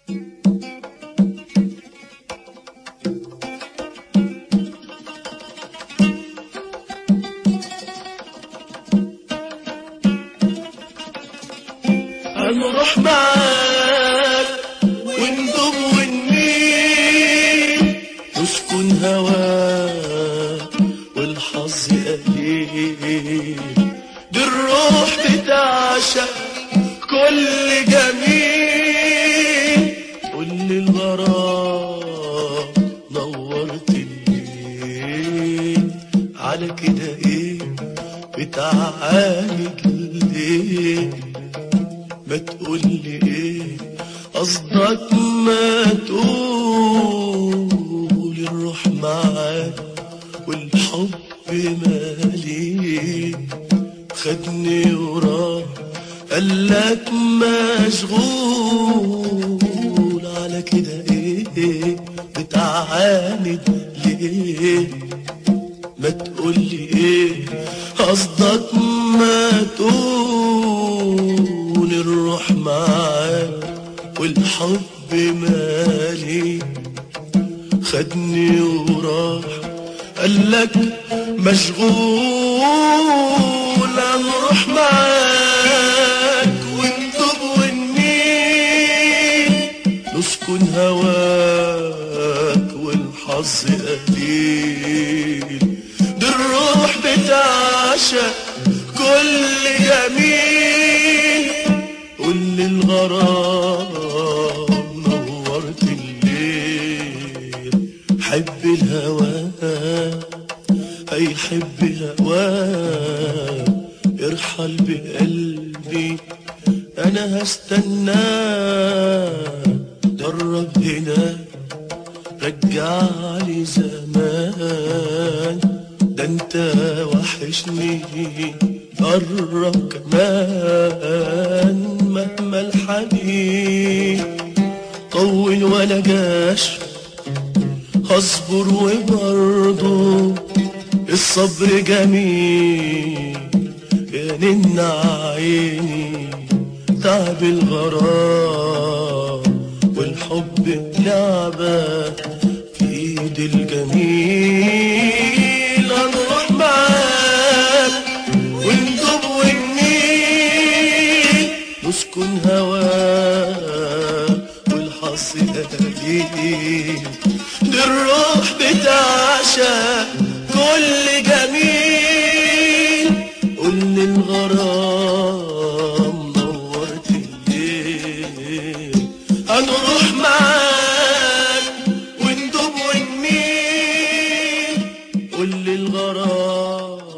هنروح معاك وندوب ونميل نسكن هواك والحظ قليل دي الروح بتعشق كل جميل كل الغرام نورت الليل على كده ايه بتعالج الليل ما تقولي ايه قصدك ما تقول الروح معاك والحب مالي خدني وراه قالك مشغول على كده ايه بتعاند ليه ما تقولي ايه قصدك ما تقول الروح معاك والحب مالي خدني وراح قالك مشغول هنروح معاك ونطب ونميل نسكن هواك والحظ قليل دي الروح بتعشق كل جميل كل الغرام نورت الليل حب الهوى هيحب هواه ارحل بقلبي انا هستناه درب هنا رجعلي زمان ده انت وحشني قرب كمان مهما الحنين طول ولا جاش هصبر وبرضه الصبر جميل يا نن عيني تعب الغرام والحب لعبة في ايد الجميل هنروح معاك وندوب ونميل نسكن هواك والحظ قليل دي الروح بتعشق كل جميل قول الغرام نورت الليل هنروح معاك وندوب ونميل قول الغرام